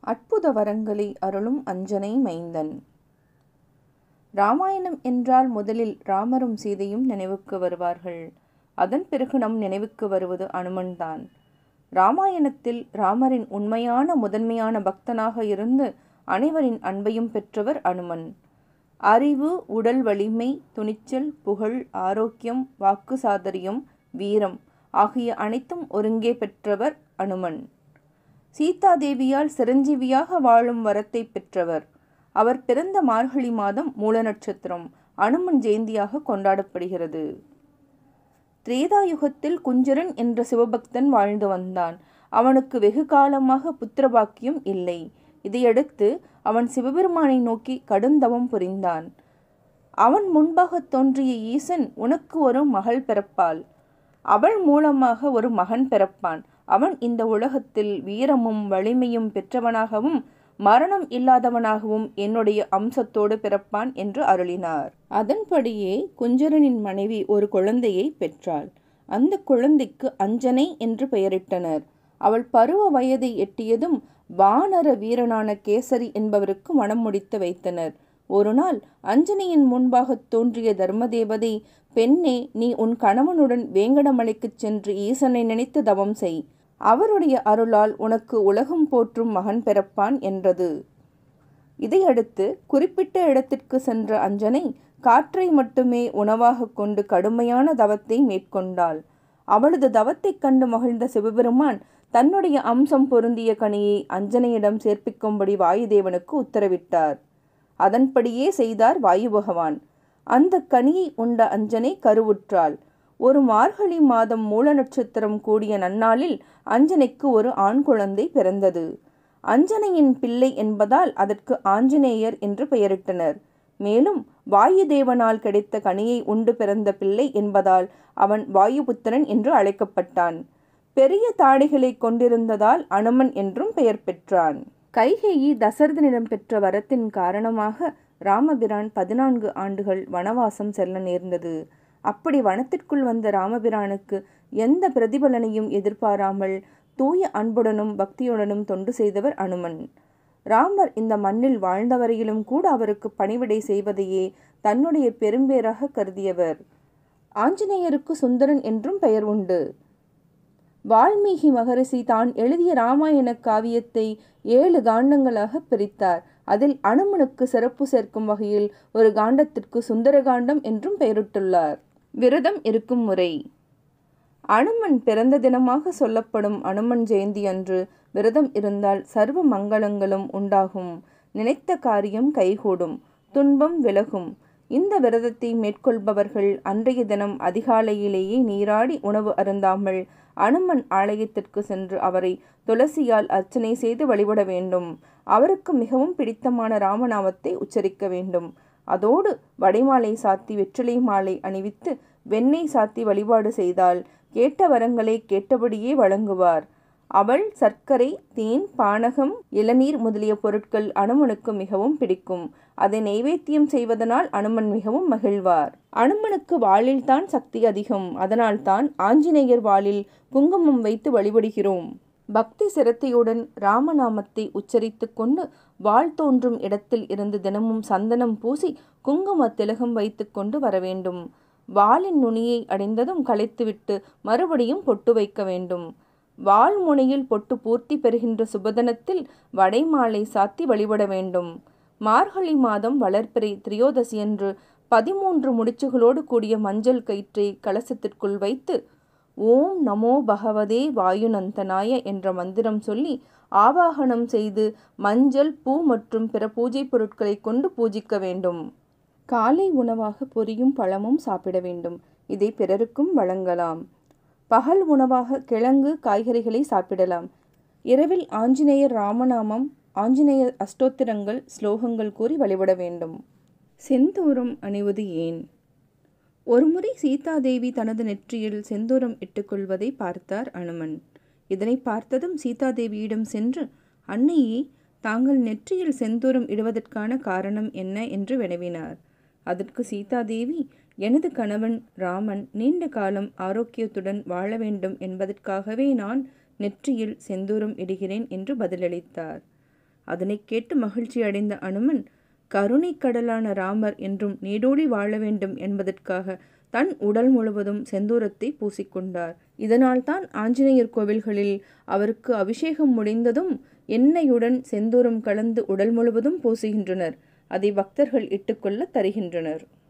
அற்புத வரங்களை அருளும் அஞ்சனை மைந்தன் ராமாயணம் என்றால் முதலில் ராமரும் சீதையும் நினைவுக்கு வருவார்கள் அதன் பிறகு நம் நினைவுக்கு வருவது அனுமன்தான் ராமாயணத்தில் ராமரின் உண்மையான முதன்மையான பக்தனாக இருந்து அனைவரின் அன்பையும் பெற்றவர் அனுமன் அறிவு உடல் வலிமை துணிச்சல் புகழ் ஆரோக்கியம் வாக்கு சாதரியம் வீரம் ஆகிய அனைத்தும் ஒருங்கே பெற்றவர் அனுமன் சீதாதேவியால் சிரஞ்சீவியாக வாழும் வரத்தை பெற்றவர் அவர் பிறந்த மார்கழி மாதம் மூல நட்சத்திரம் அனுமன் ஜெயந்தியாக கொண்டாடப்படுகிறது திரேதாயுகத்தில் குஞ்சரன் என்ற சிவபக்தன் வாழ்ந்து வந்தான் அவனுக்கு வெகு காலமாக புத்திரபாக்கியம் இல்லை இதையடுத்து அவன் சிவபெருமானை நோக்கி கடுந்தவம் புரிந்தான் அவன் முன்பாக தோன்றிய ஈசன் உனக்கு ஒரு மகள் பிறப்பாள் அவள் மூலமாக ஒரு மகன் பிறப்பான் அவன் இந்த உலகத்தில் வீரமும் வலிமையும் பெற்றவனாகவும் மரணம் இல்லாதவனாகவும் என்னுடைய அம்சத்தோடு பிறப்பான் என்று அருளினார் அதன்படியே குஞ்சரனின் மனைவி ஒரு குழந்தையை பெற்றாள் அந்த குழந்தைக்கு அஞ்சனை என்று பெயரிட்டனர் அவள் பருவ வயதை எட்டியதும் வானர வீரனான கேசரி என்பவருக்கு மனம் முடித்து வைத்தனர் ஒரு நாள் அஞ்சனையின் முன்பாக தோன்றிய தர்மதேவதை பெண்ணே நீ உன் கணவனுடன் வேங்கடமலைக்குச் சென்று ஈசனை நினைத்து தவம் செய் அவருடைய அருளால் உனக்கு உலகம் போற்றும் மகன் பிறப்பான் என்றது இதையடுத்து குறிப்பிட்ட இடத்திற்கு சென்ற அஞ்சனை காற்றை மட்டுமே உணவாக கொண்டு கடுமையான தவத்தை மேற்கொண்டாள் அவளது தவத்தைக் கண்டு மகிழ்ந்த சிவபெருமான் தன்னுடைய அம்சம் பொருந்திய கனியை அஞ்சனையிடம் சேர்ப்பிக்கும்படி வாயுதேவனுக்கு உத்தரவிட்டார் அதன்படியே செய்தார் வாயு பகவான் அந்த கனியை உண்ட அஞ்சனை கருவுற்றாள் ஒரு மார்கழி மாதம் மூல நட்சத்திரம் கூடிய நன்னாளில் அஞ்சனைக்கு ஒரு ஆண் குழந்தை பிறந்தது அஞ்சனையின் பிள்ளை என்பதால் அதற்கு ஆஞ்சநேயர் என்று பெயரிட்டனர் மேலும் வாயுதேவனால் கிடைத்த கனியை உண்டு பிறந்த பிள்ளை என்பதால் அவன் வாயுபுத்திரன் என்று அழைக்கப்பட்டான் பெரிய தாடைகளை கொண்டிருந்ததால் அனுமன் என்றும் பெயர் பெற்றான் கைகேயி தசரதனிடம் பெற்ற வரத்தின் காரணமாக ராமபிரான் பதினான்கு ஆண்டுகள் வனவாசம் செல்ல நேர்ந்தது அப்படி வனத்திற்குள் வந்த ராமபிரானுக்கு எந்த பிரதிபலனையும் எதிர்பாராமல் தூய அன்புடனும் பக்தியுடனும் தொண்டு செய்தவர் அனுமன் ராமர் இந்த மண்ணில் வாழ்ந்தவரையிலும் கூட அவருக்கு பணிவிடை செய்வதையே தன்னுடைய பெரும்பேராக கருதியவர் ஆஞ்சநேயருக்கு சுந்தரன் என்றும் பெயர் உண்டு வால்மீகி மகரிஷி தான் எழுதிய ராமாயண காவியத்தை ஏழு காண்டங்களாக பிரித்தார் அதில் அனுமனுக்கு சிறப்பு சேர்க்கும் வகையில் ஒரு காண்டத்திற்கு சுந்தரகாண்டம் என்றும் பெயரிட்டுள்ளார் விரதம் இருக்கும் முறை அனுமன் பிறந்த தினமாக சொல்லப்படும் அனுமன் ஜெயந்தி அன்று விரதம் இருந்தால் சர்வ மங்களங்களும் உண்டாகும் நினைத்த காரியம் கைகூடும் துன்பம் விலகும் இந்த விரதத்தை மேற்கொள்பவர்கள் அன்றைய தினம் அதிகாலையிலேயே நீராடி உணவு அருந்தாமல் அனுமன் ஆலயத்திற்கு சென்று அவரை துளசியால் அர்ச்சனை செய்து வழிபட வேண்டும் அவருக்கு மிகவும் பிடித்தமான ராமநாமத்தை உச்சரிக்க வேண்டும் அதோடு வடைமாலை சாத்தி வெற்றிலை மாலை அணிவித்து வெண்ணெய் சாத்தி வழிபாடு செய்தால் கேட்ட வரங்களை கேட்டபடியே வழங்குவார் அவள் சர்க்கரை தேன் பானகம் இளநீர் முதலிய பொருட்கள் அனுமனுக்கு மிகவும் பிடிக்கும் அதை நைவேத்தியம் செய்வதனால் அனுமன் மிகவும் மகிழ்வார் அனுமனுக்கு வாளில் தான் சக்தி அதிகம் அதனால் தான் ஆஞ்சநேயர் வாளில் குங்குமம் வைத்து வழிபடுகிறோம் பக்தி சிரத்தையுடன் ராமநாமத்தை உச்சரித்து கொண்டு வாழ் தோன்றும் இடத்தில் இருந்து தினமும் சந்தனம் பூசி குங்கும திலகம் வைத்து கொண்டு வர வேண்டும் வாளின் நுனியை அடைந்ததும் களைத்துவிட்டு மறுபடியும் பொட்டு வைக்க வேண்டும் வால் முனையில் பொட்டு பூர்த்தி பெறுகின்ற சுபதனத்தில் வடைமாலை சாத்தி வழிபட வேண்டும் மார்கழி மாதம் வளர்ப்பிறை திரியோதசியன்று பதிமூன்று முடிச்சுகளோடு கூடிய மஞ்சள் கயிற்றை கலசத்திற்குள் வைத்து ஓம் நமோ பகவதே வாயுநந்தனாய என்ற மந்திரம் சொல்லி ஆவாகனம் செய்து மஞ்சள் பூ மற்றும் பிற பூஜை பொருட்களை கொண்டு பூஜிக்க வேண்டும் காலை உணவாக பொரியும் பழமும் சாப்பிட வேண்டும் இதை பிறருக்கும் வழங்கலாம் பகல் உணவாக கிழங்கு காய்கறிகளை சாப்பிடலாம் இரவில் ஆஞ்சநேயர் ராமநாமம் ஆஞ்சநேயர் அஷ்டோத்திரங்கள் ஸ்லோகங்கள் கூறி வழிபட வேண்டும் செந்தூரம் அணிவது ஏன் ஒருமுறை சீதாதேவி தனது நெற்றியில் செந்தூரம் இட்டுக்கொள்வதை பார்த்தார் அனுமன் இதனை பார்த்ததும் சீதாதேவியிடம் சென்று அன்னையே தாங்கள் நெற்றியில் செந்தூரம் இடுவதற்கான காரணம் என்ன என்று வினவினார் அதற்கு சீதாதேவி எனது கணவன் ராமன் நீண்ட காலம் ஆரோக்கியத்துடன் வாழ வேண்டும் என்பதற்காகவே நான் நெற்றியில் செந்தூரம் இடுகிறேன் என்று பதிலளித்தார் அதனை கேட்டு மகிழ்ச்சி அடைந்த அனுமன் கருணை கடலான ராமர் என்றும் நீடோடி வாழ வேண்டும் என்பதற்காக தன் உடல் முழுவதும் செந்தூரத்தை பூசிக்கொண்டார் இதனால் தான் ஆஞ்சநேயர் கோவில்களில் அவருக்கு அபிஷேகம் முடிந்ததும் எண்ணெயுடன் செந்தூரம் கலந்து உடல் முழுவதும் பூசுகின்றனர் அதை பக்தர்கள் இட்டுக்கொள்ள தருகின்றனர்